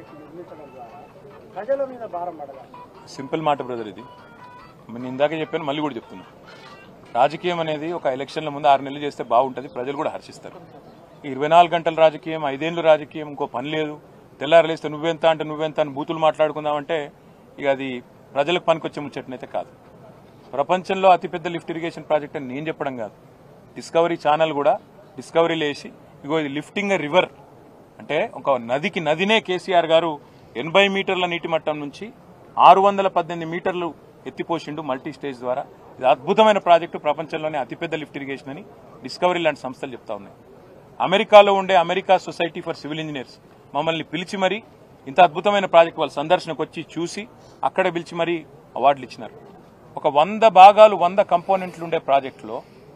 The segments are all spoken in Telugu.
నిర్మించడం ద్వారా ప్రజల మీద భారం పడదా సింపుల్ మాట బ్రదర్ ఇది నేను ఇందాకే చెప్పాను మళ్ళీ కూడా చెప్తున్నా రాజకీయం అనేది ఒక ఎలక్షన్ల ముందు ఆరు నెలలు చేస్తే బాగుంటుంది ప్రజలు కూడా హర్షిస్తారు ఈ ఇరవై నాలుగు గంటల రాజకీయం ఐదేళ్ళు రాజకీయం ఇంకో పని లేదు తెల్లారలేస్తే నువ్వెంత అంటే నువ్వెంత అని బూతులు మాట్లాడుకుందామంటే ఇక అది ప్రజలకు పనికొచ్చే ముచ్చటనైతే కాదు ప్రపంచంలో అతిపెద్ద లిఫ్ట్ ఇరిగేషన్ ప్రాజెక్ట్ అని నేను చెప్పడం కాదు డిస్కవరీ ఛానల్ కూడా డిస్కవరీలు వేసి ఇగో ఇది లిఫ్టింగ్ రివర్ అంటే ఒక నదికి నదినే కేసీఆర్ గారు ఎనభై మీటర్ల నీటి మట్టం నుంచి ఆరు వందల పద్దెనిమిది మీటర్లు ఎత్తిపోసిండు మల్టీ స్టేజ్ ద్వారా ఇది అద్భుతమైన ప్రాజెక్టు ప్రపంచంలోనే అతిపెద్ద లిఫ్ట్ ఇరిగేషన్ అని డిస్కవరీ లాంటి సంస్థలు చెప్తా ఉన్నాయి అమెరికాలో ఉండే America society for civil engineers మమ్మల్ని పిలిచి మరీ ఇంత అద్భుతమైన ప్రాజెక్ట్ వాళ్ళ సందర్శనకు వచ్చి చూసి అక్కడ పిలిచి మరీ అవార్డులు ఇచ్చినారు ఒక వంద భాగాలు వంద కంపోనెంట్లు ఉండే ప్రాజెక్టులో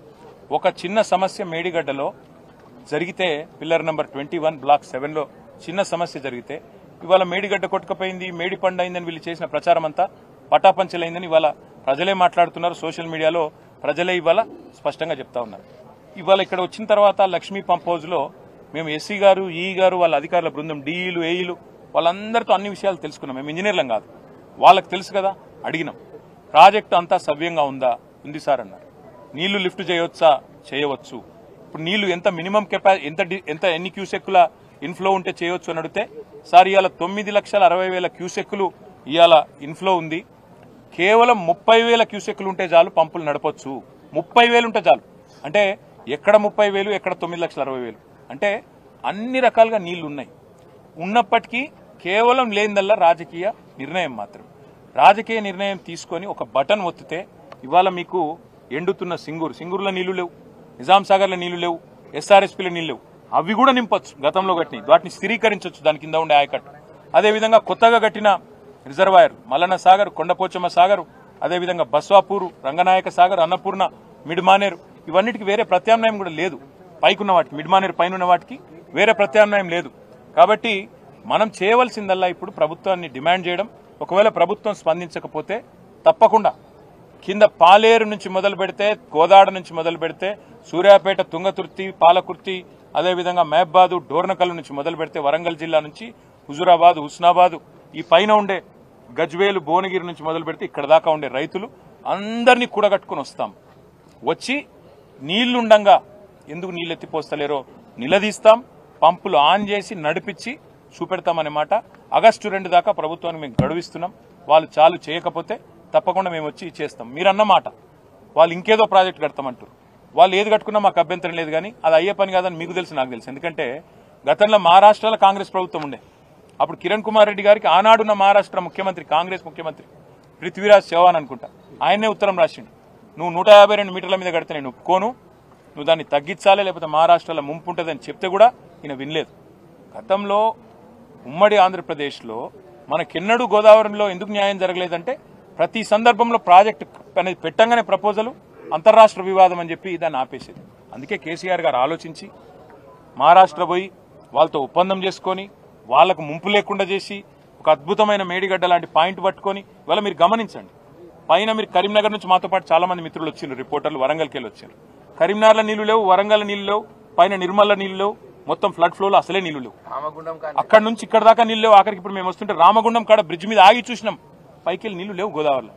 ఒక చిన్న సమస్య మేడిగడ్డలో జరిగితే pillar number twenty one block సెవెన్లో చిన్న సమస్య జరిగితే ఇవాళ మేడిగడ్డ కొట్టుకపోయింది మేడి పండు అయిందని వీళ్ళు చేసిన ప్రచారం అంతా పటాపంచలైందని ఇవాళ ప్రజలే మాట్లాడుతున్నారు సోషల్ మీడియాలో ప్రజలే ఇవాళ స్పష్టంగా చెప్తా ఉన్నారు ఇవాళ ఇక్కడ వచ్చిన తర్వాత లక్ష్మీ పంప్ హౌస్లో మేము ఎస్సీ గారు ఈ గారు వాళ్ళ అధికారుల బృందం డిఈలు ఏఈలు వాళ్ళందరితో అన్ని విషయాలు తెలుసుకున్నాం మేము ఇంజనీర్లం కాదు వాళ్ళకి తెలుసు కదా అడిగినాం ప్రాజెక్టు అంతా సవ్యంగా ఉందా ఉంది సార్ అన్నారు నీళ్లు లిఫ్ట్ చేయవచ్చా చేయవచ్చు ఇప్పుడు నీళ్లు ఎంత మినిమం కెపా ఎంత డి- ఎంత ఎన్ని క్యూసెక్కుల ఇన్ఫ్లో ఉంటే చేయొచ్చు అని అడిగితే సార్ ఇవాళ తొమ్మిది లక్షల అరవై వేల క్యూసెక్కులు ఇవాళ ఇన్ఫ్లో ఉంది కేవలం ముప్పై వేల క్యూసెక్కులు ఉంటే చాలు పంపులు నడపొచ్చు ముప్పై వేలు ఉంటే చాలు అంటే ఎక్కడ ముప్పై వేలు ఎక్కడ తొమ్మిది లక్షల అరవై వేలు అంటే అన్ని రకాలుగా నీళ్లు ఉన్నాయి ఉన్నప్పటికీ కేవలం లేనిదల్లా రాజకీయ నిర్ణయం మాత్రం రాజకీయ నిర్ణయం తీసుకొని ఒక బటన్ ఒత్తితే ఇవాళ మీకు ఎండుతున్న సింగూరు సింగూరులో నీళ్లు లేవు నిజాం సాగర్లో నీళ్లు లేవు ఎస్ఆర్ఎస్పీలో నీళ్లు లేవు అవి కూడా నింపొచ్చు గతంలో కట్టిన వాటిని స్థిరీకరించవచ్చు దాని కింద ఉండే ఆయకట్టు అదేవిధంగా కొత్తగా కట్టిన రిజర్వాయర్ మల్లన్న సాగర్ కొండపోచమ్మ సాగర్ అదేవిధంగా బస్వాపూరు రంగనాయక సాగర్ అన్నపూర్ణ మిడ్మానేరు ఇవన్నిటికి వేరే ప్రత్యామ్నాయం కూడా లేదు పైకున్న వాటికి మిడ్మానేరు పైన ఉన్న వాటికి వేరే ప్రత్యామ్నాయం లేదు కాబట్టి మనం చేయవలసిందల్లా ఇప్పుడు ప్రభుత్వాన్ని డిమాండ్ చేయడం ఒకవేళ ప్రభుత్వం స్పందించకపోతే తప్పకుండా కింద పాలేరు నుంచి మొదలు పెడితే గోదాడ నుంచి మొదలు పెడితే సూర్యాపేట తుంగతుర్తి పాలకుర్తి అదేవిధంగా మహబాదు డోర్నకల్ నుంచి మొదలు పెడితే వరంగల్ జిల్లా నుంచి హుజురాబాద్ హుస్నాబాద్ ఈ పైన ఉండే గజ్వేలు భువనగిరి నుంచి మొదలు పెడితే ఇక్కడ దాకా ఉండే రైతులు అందరినీ కూడగట్టుకుని వస్తాం వచ్చి నీళ్లుండంగా ఎందుకు నీళ్ళు ఎత్తిపోస్తలేరో నిలదీస్తాం పంపులు ఆన్ చేసి నడిపించి చూపెడతామనే మాట ఆగస్టు రెండు దాకా ప్రభుత్వానికి మేము గడువిస్తున్నాం వాళ్ళు చాలు చేయకపోతే తప్పకుండా మేము వచ్చి చేస్తాం మీరన్న మాట వాళ్ళు ఇంకేదో ప్రాజెక్ట్ కడతామంటారు వాళ్ళు ఏది కట్టుకున్నా మాకు అభ్యంతరం లేదు కానీ అది అయ్యే పని కాదని మీకు తెలుసు నాకు తెలుసు ఎందుకంటే గతంలో మహారాష్ట్రలో కాంగ్రెస్ ప్రభుత్వం ఉండే అప్పుడు కిరణ్ కుమార్ రెడ్డి గారికి ఆనాడున్న మహారాష్ట్ర ముఖ్యమంత్రి కాంగ్రెస్ ముఖ్యమంత్రి పృథ్వీరాజ్ చౌహాన్ అనుకుంటా ఆయనే ఉత్తరం రాసిండు నువ్వు నూట యాభై రెండు మీటర్ల మీద కడితే నేను ఒప్పుకోను నువ్వు దాన్ని తగ్గించాలి లేకపోతే మహారాష్ట్రలో ముంపు ఉంటుందని చెప్తే కూడా ఈయన వినలేదు గతంలో ఉమ్మడి ఆంధ్రప్రదేశ్లో మనకెన్నడూ గోదావరిలో ఎందుకు న్యాయం జరగలేదంటే ప్రతి సందర్భంలో ప్రాజెక్ట్ అనేది పెట్టంగానే ప్రపోజల్ అంతర్రాష్ట్ర వివాదం అని చెప్పి దాన్ని ఆపేసేది అందుకే కేసీఆర్ గారు ఆలోచించి మహారాష్ట్ర పోయి వాళ్ళతో ఒప్పందం చేసుకొని వాళ్ళకు ముంపు లేకుండా చేసి ఒక అద్భుతమైన మేడిగడ్డ లాంటి పాయింట్ పట్టుకొని ఇవాళ మీరు గమనించండి పైన మీరు కరీంనగర్ నుంచి మాతో పాటు చాలా మంది మిత్రులు వచ్చిండ్రు రిపోర్టర్లు వరంగల్కి వెళ్ళి వచ్చారు కరీంనగర్లో నీళ్లు లేవు వరంగల్ నీళ్లు లేవు పైన నిర్మల్లో నీళ్లు లేవు మొత్తం ఫ్లడ్ ఫ్లోలో అసలే నీళ్లు లేవు రామగుండం కానీ అక్కడ నుంచి ఇక్కడ దాకా నీళ్ళు లేవు ఆఖరికి ఇప్పుడు మేము వస్తుంటే రామగుండం కాడ బ్రిడ్జ్ మీద ఆగి చూసినాం పైకి వెళ్ళి నీళ్లు లేవు గోదావరిలో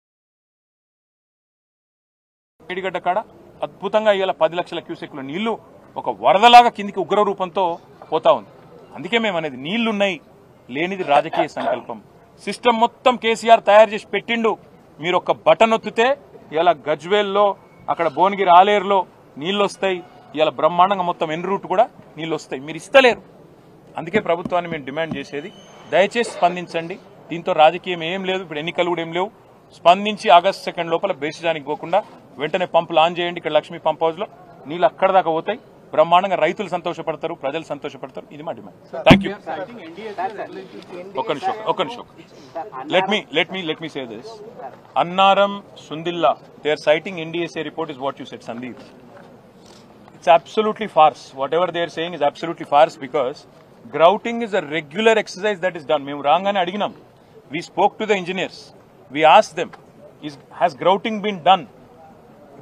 మేడిగడ్డ కాడ అద్భుతంగా ఇవాళ పది లక్షల క్యూసెక్ల నీళ్లు ఒక వరదలాగా కిందికి ఉగ్ర రూపంతో పోతా ఉంది అందుకే మేము అనేది నీళ్లున్నాయి లేనిది రాజకీయ సంకల్పం సిస్టమ్ మొత్తం కేసీఆర్ తయారు చేసి పెట్టిండు మీరు ఒక బటన్ ఒత్తితే ఇలా గజ్వేల్లో అక్కడ భువనగిరి ఆలేరులో నీళ్లు వస్తాయి ఇలా బ్రహ్మాండంగా మొత్తం ఎన్ రూట్ కూడా నీళ్లు వస్తాయి మీరు ఇస్తలేరు అందుకే ప్రభుత్వాన్ని మేము డిమాండ్ చేసేది దయచేసి స్పందించండి దీంతో రాజకీయం ఏం లేదు ఇప్పుడు ఎన్నికలు కూడా ఏం లేవు స్పందించి ఆగస్టు సెకండ్ లోపల బేసిజానికి పోకుండా వెంటనే పంపులు ఆన్ చేయండి ఇక్కడ లక్ష్మీ పంప్ హౌస్ లో నీళ్ళు అక్కడ దాకా పోతాయి బ్రహ్మాండంగా రైతులు సంతోషపడతారు ప్రజలు సంతోషపడతారు ఇది మా డిమాండ్ థ్యాంక్ యూ ఒక్క నిమిషం ఒక్క నిమిషం let me let me let me say this Annaram Sundilla they are citing NDSA report is what you said Sandeep it's absolutely farce. Whatever they are saying is absolutely farce because grouting is a regular exercise that is done. మేము రాగానే అడిగినాం we spoke to the engineers we asked them is has grouting been done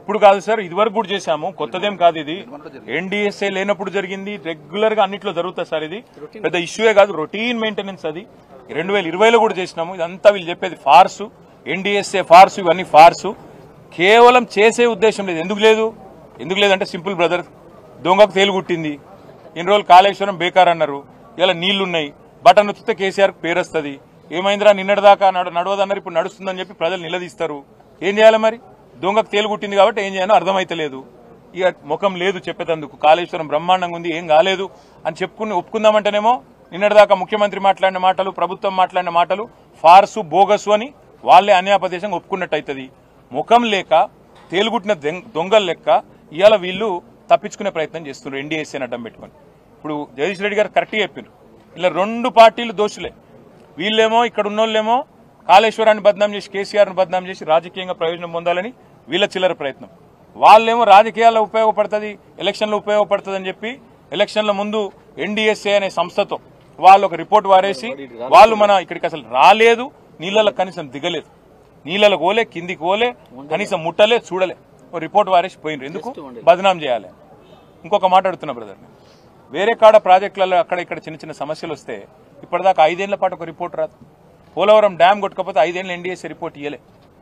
ఇప్పుడు కాదు సార్ ఇదివరకు కూడా చేశాము కొత్తదేం కాదు ఇది ఎన్డీఎస్ఏ లేనప్పుడు జరిగింది రెగ్యులర్ గా అన్నిట్లో జరుగుతుంది సార్ ఇది పెద్ద ఇష్యూయే కాదు రొటీన్ మెయింటెనెన్స్ అది రెండు వేల ఇరవైలో కూడా చేసినాము ఇదంతా వీళ్ళు చెప్పేది ఫార్సు ఎన్డీఎస్ఏ ఫార్సు ఇవన్నీ ఫార్సు కేవలం చేసే ఉద్దేశం లేదు ఎందుకు లేదు ఎందుకు లేదంటే సింపుల్ బ్రదర్ దొంగకు తేలు కుట్టింది ఇన్ని రోజులు కాళేశ్వరం బేకార్ అన్నారు ఇలా నీళ్లున్నాయి బటన్ నొత్తితే కేసీఆర్ పేరు వస్తుంది ఏమైందిరా నిన్నటిదాకా నడు నడవదన్నారు ఇప్పుడు నడుస్తుందని చెప్పి ప్రజలు నిలదీస్తారు ఏం చేయాలి మరి దొంగకు తేలు కుట్టింది కాబట్టి ఏం చేయాలో అర్థమైతలేదు ఇక ముఖం లేదు చెప్పేటందుకు కాళేశ్వరం బ్రహ్మాండంగా ఉంది ఏం కాలేదు అని చెప్పుకుని ఒప్పుకుందామంటేనేమో నిన్నటిదాకా ముఖ్యమంత్రి మాట్లాడిన మాటలు ప్రభుత్వం మాట్లాడిన మాటలు ఫార్సు బోగసు అని వాళ్ళే అన్యాపదేశంగా ఒప్పుకున్నట్టు అవుతుంది ముఖం లేక తేలుగుట్టిన దెం- దొంగల లెక్క ఇవాళ వీళ్ళు తప్పించుకునే ప్రయత్నం చేస్తున్నారు ఎన్డీఎస్ఏని అడ్డం పెట్టుకొని ఇప్పుడు జగదీష్ రెడ్డి గారు కరెక్ట్గా చెప్పారు ఇలా రెండు పార్టీలు దోషులే వీళ్ళేమో ఇక్కడ ఉన్నోళ్ళేమో కాళేశ్వరాన్ని బద్నాం చేసి కేసీఆర్ని బద్నాం చేసి రాజకీయంగా ప్రయోజనం పొందాలని వీళ్ళ చిల్లర ప్రయత్నం వాళ్ళేమో రాజకీయాల్లో ఉపయోగపడుతుంది ఎలక్షన్లో ఉపయోగపడుతుంది అని చెప్పి ఎలక్షన్ల ముందు ఎన్డీఎస్ఏ అనే సంస్థతో వాళ్ళు ఒక రిపోర్ట్ వారేసి వాళ్ళు మన ఇక్కడికి అసలు రాలేదు నీళ్ళలో కనీసం దిగలేదు నీళ్ళలో పోలే కిందికి పోలే కనీసం ముట్టలే చూడలే ఓ రిపోర్ట్ వారేసి పోయినరు ఎందుకు బదనాం చేయాలి ఇంకొక మాట అడుగుతున్నా బ్రదర్ వేరే కాడ ప్రాజెక్టులలో అక్కడ ఇక్కడ చిన్న చిన్న సమస్యలు వస్తే ఇప్పటిదాకా ఐదేళ్ల పాటు ఒక రిపోర్ట్ రాదు పోలవరం డ్యామ్ కొట్టకపోతే ఐదేళ్ళు ఎన్డీఎస్ఏ రిపోర్ట్ ఇయ్యలే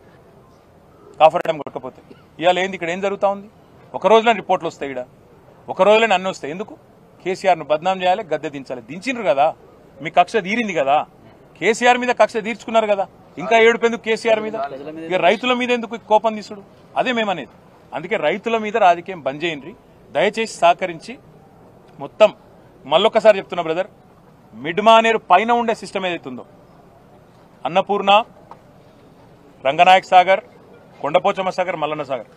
కాఫర్ డ్యామ్ కొట్టకపోతే ఇవాళ ఏంది ఇక్కడ ఏం జరుగుతా ఉంది ఒక రోజులో రిపోర్ట్లు వస్తాయి ఇక్కడ ఒక రోజులోనే అన్ని వస్తాయి ఎందుకు కేసీఆర్ను బద్నాం చేయాలి గద్దె దించాలి దించిండ్రు కదా మీ కక్ష తీరింది కదా కేసీఆర్ మీద కక్ష తీర్చుకున్నారు కదా ఇంకా ఏడుపు ఎందుకు కేసీఆర్ మీద ఇక రైతుల మీద ఎందుకు ఈ కోపం తీసుడు అదే మేమనేది అందుకే రైతుల మీద రాజకీయం బంద్ చేయండి దయచేసి సహకరించి మొత్తం మళ్ళొక్కసారి చెప్తున్నా బ్రదర్ మిడ్ మానేరు పైన ఉండే సిస్టమ్ ఏదైతే ఉందో అన్నపూర్ణ రంగనాయక్ సాగర్ కొండపోచమ్మ సాగర్ మల్లన్న సాగర్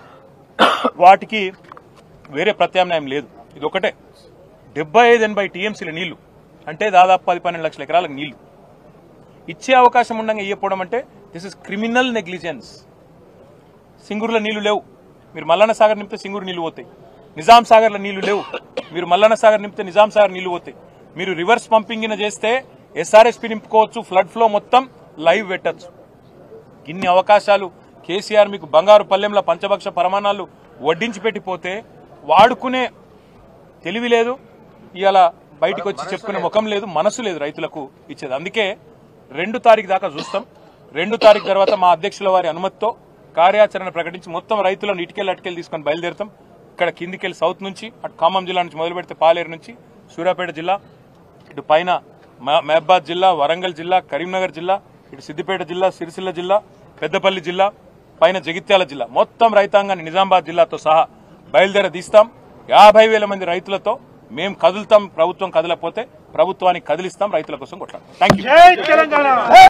వాటికి వేరే ప్రత్యామ్నాయం లేదు ఇది ఒకటే డెబ్బై ఐదు ఎనభై టీఎంసీల నీళ్లు అంటే దాదాపు పది పన్నెండు లక్షల ఎకరాలకు నీళ్లు ఇచ్చే అవకాశం ఉండగా ఇవ్వకపోవడం అంటే దిస్ ఇస్ క్రిమినల్ నెగ్లిజెన్స్ సింగూరులో నీళ్లు లేవు మీరు మల్లన్న సాగర్ నింపితే సింగూరు నీళ్లు పోతాయి నిజాం సాగర్లో నీళ్లు లేవు మీరు మల్లన్న సాగర్ నింపితే నిజాం సాగర్ నీళ్లు పోతాయి మీరు రివర్స్ పంపింగ్ చేస్తే ఎస్ఆర్ఎస్పీ నింపుకోవచ్చు ఫ్లడ్ ఫ్లో మొత్తం లైవ్ పెట్టచ్చు ఇన్ని అవకాశాలు కేసీఆర్ మీకు బంగారు పల్లెంల పంచభక్ష పరమాణాలు వడ్డించి పెట్టిపోతే వాడుకునే తెలివి లేదు ఇవాళ బయటికి వచ్చి చెప్పుకునే ముఖం లేదు మనసు లేదు రైతులకు ఇచ్చేది అందుకే రెండు తారీఖు దాకా చూస్తాం రెండు తారీఖు తర్వాత మా అధ్యక్షుల వారి అనుమతితో కార్యాచరణ ప్రకటించి మొత్తం రైతులను ఇటుకెళ్ళి అటుకెళ్ళి తీసుకొని బయలుదేరుతాం ఇక్కడ కిందికెళ్ళి సౌత్ నుంచి అటు ఖమ్మం జిల్లా నుంచి మొదలు పెడితే పాలేరు నుంచి సూర్యాపేట జిల్లా ఇటు పైన మ- మహబాద్ జిల్లా వరంగల్ జిల్లా కరీంనగర్ జిల్లా ఇటు సిద్దిపేట జిల్లా సిరిసిల్ల జిల్లా పెద్దపల్లి జిల్లా పైన జగిత్యాల జిల్లా మొత్తం రైతాంగాన్ని నిజామాబాద్ జిల్లాతో సహా బయలుదేర తీస్తాం యాభై వేల మంది రైతులతో మేము కదులుతాం ప్రభుత్వం కదలకపోతే ప్రభుత్వానికి కదిలిస్తాం రైతుల కోసం కొట్లాడతాం థ్యాంక్ యూ జై తెలంగాణ